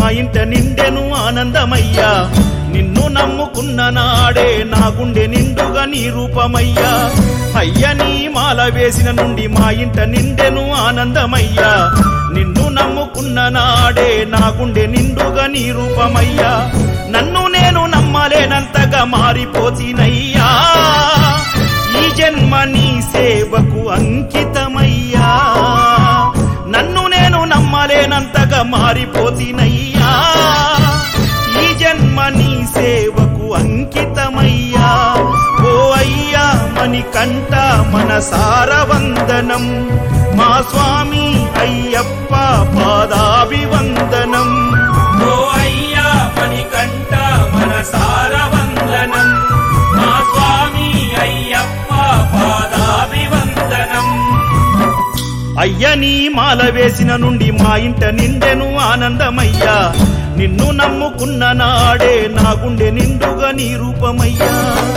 ఇంట నిండెను ఆనందమయ్యా నిన్ను నమ్ముకున్న నాడే నా గుండె నిండుగా నీ రూపమయ్యా అయ్య నీ మాల వేసిన నుండి మా ఇంట నిండెను ఆనందమయ్యా నిన్ను నమ్ముకున్న నాడే నా గుండె నిండుగా నీ రూపమయ్యా నన్ను నేను నమ్మలేనంతగా మారిపోతినయ్యా ఈ జన్మ నీ సేవకు అంకితమయ్యా నన్ను నేను నమ్మలేనంతగా మారిపోతినయ్యా ఈ జన్మ నీ సేవకు అంకితమయ్యా ఓ అయ్యా మణికంఠ మనసార వందనం మా స్వామి అయ్యప్ప పాదాభివందనం ఓ అయ్యా మణికంఠ మనసార వందనం మా స్వామి అయ్యప్ప పాదాభివందనం అయ్య నీ మాల వేసిన నుండి మా ఇంట నిండెను ఆనందమయ్యా నిన్ను నమ్ముకున్న నాడే నా గుండె నిండుగా నీ రూపమయ్యా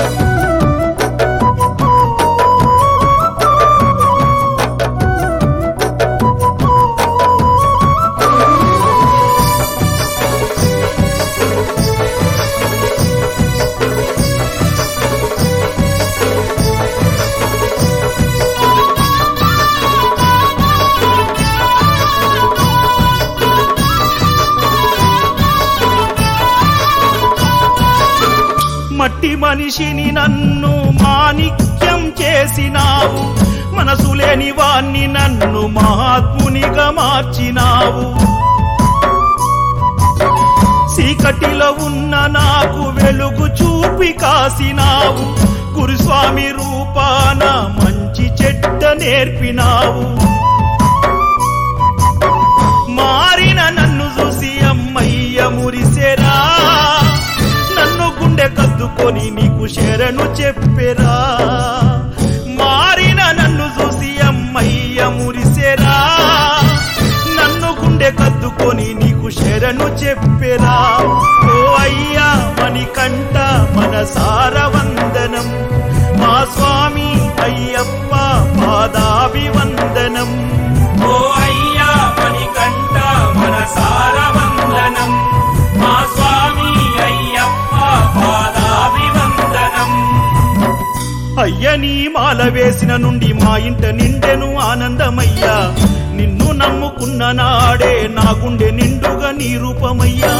మట్టి మనిషిని నన్ను మాణిక్యం చేసినావు మనసు లేని వాణ్ణి నన్ను మహాత్మునిగా మార్చినావు చీకటిలో ఉన్న నాకు వెలుగు చూపి కాసినావు గురుస్వామి రూపాన మంచి చెడ్డ నేర్పినావు మారిన నన్ను చూసి అమ్మయ్య మురిసెరా నన్ను గుండె కద్దుకొని నీకు శరణు చెప్పెరా మారిన నన్ను చూసి అమ్మయ్య మురిసెరా నన్ను గుండె కద్దుకొని నీకు శరణు చెప్పెరా ఓ అయ్యా మణికంఠ మనసార వందనం మా స్వామి అయ్యప్ప పాదాభివందనం ఓ అయ్యా మణికంఠ మనసార వందనం మా స్వామి అయ్యప్ప పాదాభివందనం అయ్య నీ మాల వేసిన నుండి మా ఇంట నిండెను ఆనందమయ్యా నిన్ను నమ్ముకున్న నాడే నా గుండె నిండుగా నీ రూపమయ్యా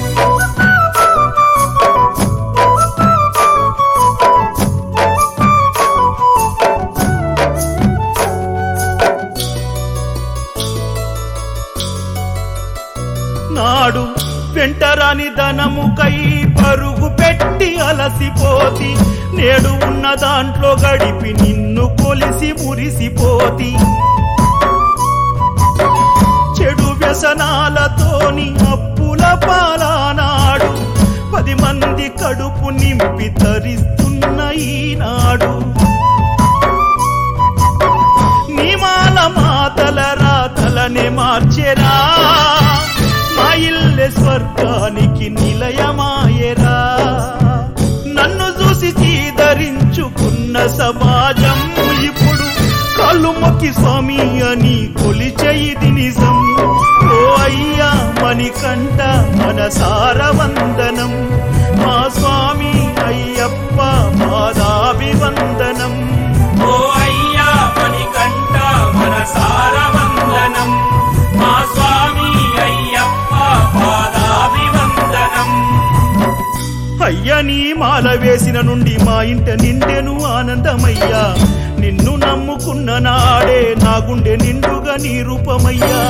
నాడు వెంటరాని ధనముకై పరుగు పెట్టి అలసిపోతి నేడు ఉన్న దాంట్లో గడిపి నిన్ను కొలిసి మురిసిపోతి చెడు వ్యసనాలతోని అప్పుల పాలానాడు పది మంది కడుపు నింపి తరిస్తున్న ఈనాడు నిమాల మాతల రాతలనే మార్చెరా మా ఇల్లె స్వర్గానికి నిలయమాయరా నన్ను చూసి చీదరించుకున్న సమాజం ఇప్పుడు కాళ్ళు మొక్కి స్వామి అని కొలిచే ఇది నిజం ఓ అయ్యా మణికంఠ మనసార వందనం మా స్వామి అయ్యప్ప పాదాభివందనం ఓ అయ్యా మణికంఠ మనసార వందనం మా స్వామి అయ్యప్ప పాదాభివందనం అయ్య నీ మాల వేసిన నుండి మా ఇంట నిండెను ఆనందమయ్యా నిన్ను నమ్ముకున్న నాడే నా గుండె నిండుగా నీ రూపమయ్యా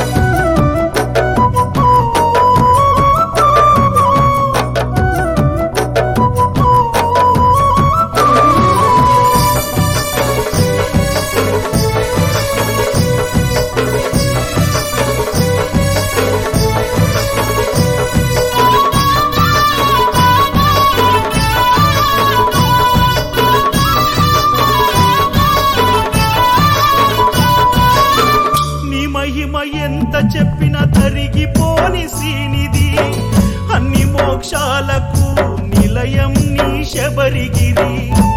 నీ మహిమ ఎంత చెప్పినా తరిగిపోని శ్రీనిధి అన్ని మోక్షాలకు నిలయం నీ శబరిగిరి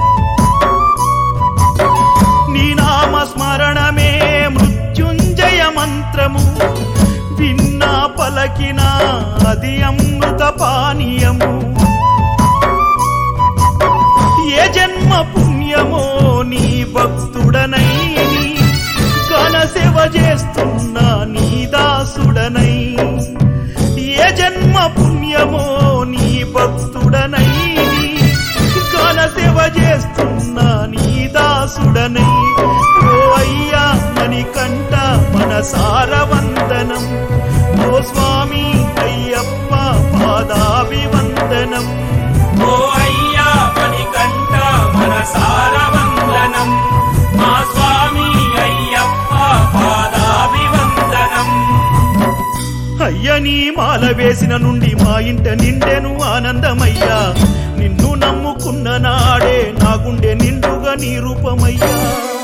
నీ నామ స్మరణమే మృత్యుంజయ మంత్రము విన్నా పల పలకిన అది అమృత పానీయము ఏ జన్మ పుణ్యమో నీ భక్తుడనై ఘన సేవ చేస్తున్నా నీ దాసుడనై ఏ జన్మ పుణ్యమో నీ భక్తుడనై ఘన సేవ చేస్తున్నా నీ దాసుడనై ఓ అయ్యా మణికంఠ మనసార వందనం ఓ స్వామి అయ్యప్ప పాదాభివందనం ఓ అయ్యా మణికంఠ మనసార వందనం మా స్వామి అయ్యప్ప పాదాభివందనం అయ్యని మాల వేసిన నుండి మా ఇంట నిండెను ఆనందమయ్యా నిన్ను నమ్ముకున్న నాడే నా గుండె నిండుగా నీ రూపమయ్యా